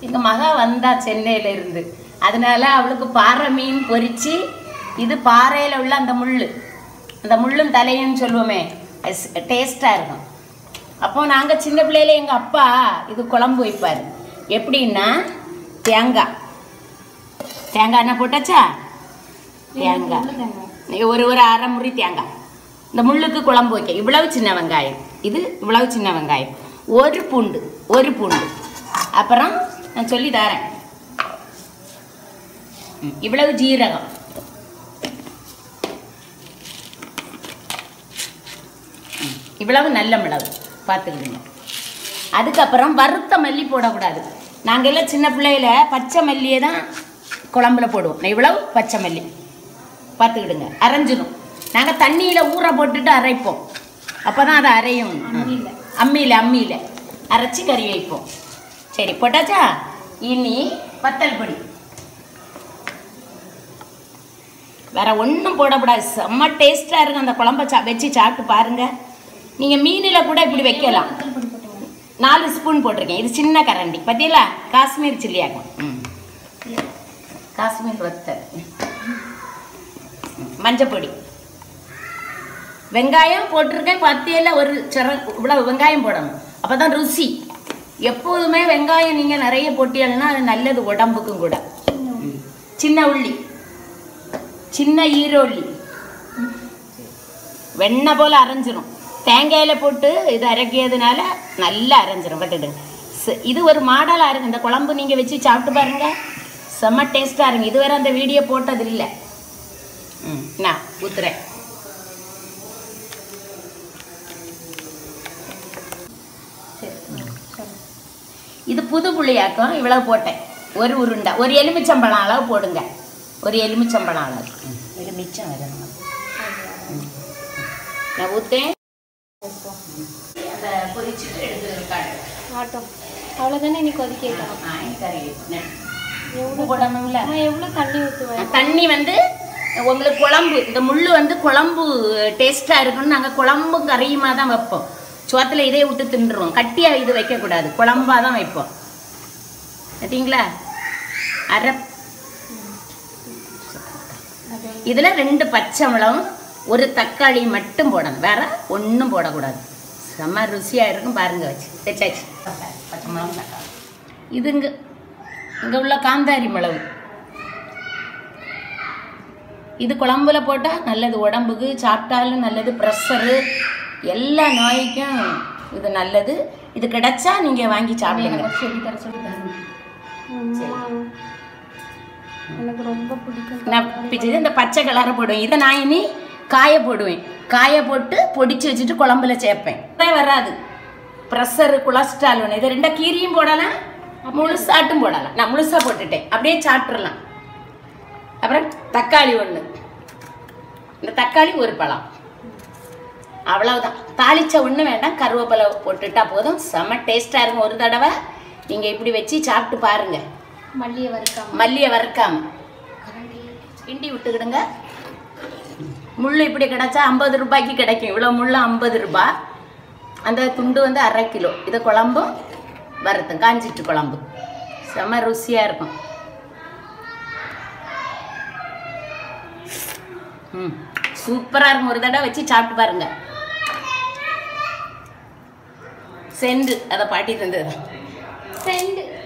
எங்க மகா வந்தா சென்னையில இருந்து அதனால அவளுக்கு பாறை மீன் பொரிச்சு இது பாறையில உள்ள அந்த முள்ளு அந்த முள்ளும் தலையும் சொல்லுவோமே டேஸ்டா இருக்கும் அப்போ நாங்க சின்ன பிள்ளையில எங்க அப்பா இது குழம்பு வைப்பாரு எப்படின்னா தேங்காய் தேங்காய் என்ன போட்டாச்சா தேங்காய் ஒரு ஒரு அரை முறி தேங்காய் இந்த முள்ளுக்கு குழம்பு வைக்க இவ்வளவு சின்ன வெங்காயம் இது இவ்வளவு சின்ன வெங்காயம் ஒரு பூண்டு ஒரு பூண்டு அப்புறம் நான் சொல்லி தரேன் ம், இவ்வளவு ஜீரகம் ம், இவ்வளவு நல்ல மிளகு பார்த்துக்கிடுங்க அதுக்கப்புறம் வறுத்த மல்லி போடக்கூடாது நாங்கள் எல்லாம் சின்ன பிள்ளையில பச்சை மல்லியை தான் குழம்புல போடுவோம் நான் இவ்வளவு பச்சை மல்லி பார்த்துக்கிடுங்க அரைஞ்சிரும் நாங்கள் தண்ணியில் ஊற போட்டுட்டு அரைப்போம் அப்போ தான் அதை அரையும் அம்மியில் அம்மியில் அரைச்சி கறி வைப்போம் சரி போட்டாச்சா இனி வத்தல் பொடி வேற ஒன்றும் போடக்கூடாது செம்ம டேஸ்ட்டாக இருக்கும் அந்த குழம்ப சா வச்சு சாப்பிட்டு பாருங்க நீங்கள் மீனில் கூட இப்படி வைக்கலாம் நாலு ஸ்பூன் போட்டிருக்கேன் இது சின்ன கரண்டி பார்த்தீங்களா காஷ்மீர் சில்லியாகும் ம் காஷ்மீர் வத்தல் மஞ்சப்பொடி வெங்காயம் போட்டிருக்கேன் பத்தியில் ஒரு சிற இவ்வளவு வெங்காயம் போடணும் அப்போ தான் ருசி எப்போதுமே வெங்காயம் நீங்கள் நிறைய போட்டீங்கன்னா அது நல்லது உடம்புக்கும் கூட ம். சின்ன உள்ளி சின்ன ஈரோள்ளி வெண்ணெய் போல் அரைஞ்சிரும் தேங்காயில் போட்டு இது அரைக்கிறதுனால நல்லா அரைஞ்சிரும் பார்த்துடுங்க ச- இது ஒரு மாடலாக இருக்கு இந்த குழம்பு நீங்கள் வச்சு சாப்பிட்டு பாருங்க செம்ம டேஸ்ட்டாக இருக்கும் இதுவரை அந்த வீடியோ போட்டது இல்லை ம் நான் ஊத்துறேன் இது புது புளியாக்கம் இவ்வளவு போட்டேன் ஒரு உருண்டை ஒரு எலுமிச்சம்பழம் அளவு போடுங்க ஒரு எலுமிச்சம்பழம் அளவு ம், எலுமிச்சம் வரணும் ம். நான் ஊற்றேன் அதை பொரிச்சுட்டு எடுத்து காட்டுறேன் ஆட்டம் அவ்வளோதானே நீ கொதிக்க வைக்கணும் ஆ, கறி வைக்கணும். உப்பு போடணும்ல நான் எவ்வளோ தண்ணி ஊற்றுவேன் தண்ணி வந்து உங்களுக்கு குழம்பு இந்த முள்ளு வந்து குழம்பு டேஸ்ட்டாக இருக்குன்னு நாங்கள் குழம்பும் கறியுமா தான் வைப்போம் சோத்தில் இதே விட்டு தின்றுருவோம் கட்டியாக இது வைக்கக்கூடாது குழம்பா தான் வைப்போம் பார்த்தீங்களா அரை இதில் ரெண்டு பச்சை மிளகும் ஒரு தக்காளி மட்டும் போடணும் வேற ஒன்றும் போடக்கூடாது செம்ம ருசியாக இருக்கும் பாருங்க வச்சு வச்சாச்சு பச்சை மிளகும் தக்காளி இது இங்கே இங்கே உள்ள காந்தாரி மிளகு இது குழம்புல போட்டால் நல்லது உடம்புக்கு சாப்பிட்டாலும் நல்லது ப்ரெஷரு எல்லா நோய்க்கும் இது நல்லது இது கிடைச்சா நீங்கள் வாங்கி சாப்பிடுங்க சொல்லி தர சொல்லி தரேன் எனக்கு ரொம்ப பிடிக்கும் நான் பிச்சது இந்த பச்சை கலரை போடுவேன் இதை நான் இனி காய போடுவேன் காய போட்டு பொடிச்சு வச்சுட்டு குழம்புல சேர்ப்பேன் அதான் வராது ப்ரெஷரு கொலஸ்ட்ரால் ஒன்று இது ரெண்டா கீரியும் போடலாம் முழுசாட்டும் போடலாம் நான் முழுசா போட்டுட்டேன் அப்படியே சாப்பிட்றலாம் அப்புறம் தக்காளி ஒன்று இந்த தக்காளி ஒரு பழம் அவ்வளவுதான் தாளிச்ச ஒன்று வேண்டாம் கருவேப்பிலை போட்டுட்டா போதும் செம்ம டேஸ்ட்டாக இருக்கும் ஒரு தடவை நீங்கள் இப்படி வச்சு சாப்பிட்டு பாருங்க மல்லியை வறுக்காம மல்லியை வறுக்காம கிண்டி விட்டுக்கிடுங்க முள் இப்படி கிடைச்சா ஐம்பது ரூபாய்க்கு கிடைக்கும் இவ்வளோ முள் ஐம்பது ரூபாய் அந்த துண்டு வந்து அரை கிலோ இதை குழம்பும் வறுத்தும் காஞ்சிட்டு குழம்பு செம ருசியாக இருக்கும் ம் சூப்பராக இருக்கும் ஒரு தடவை வச்சு சாப்பிட்டு பாருங்க செண்டு அதை பாட்டி தந்தது செண்டு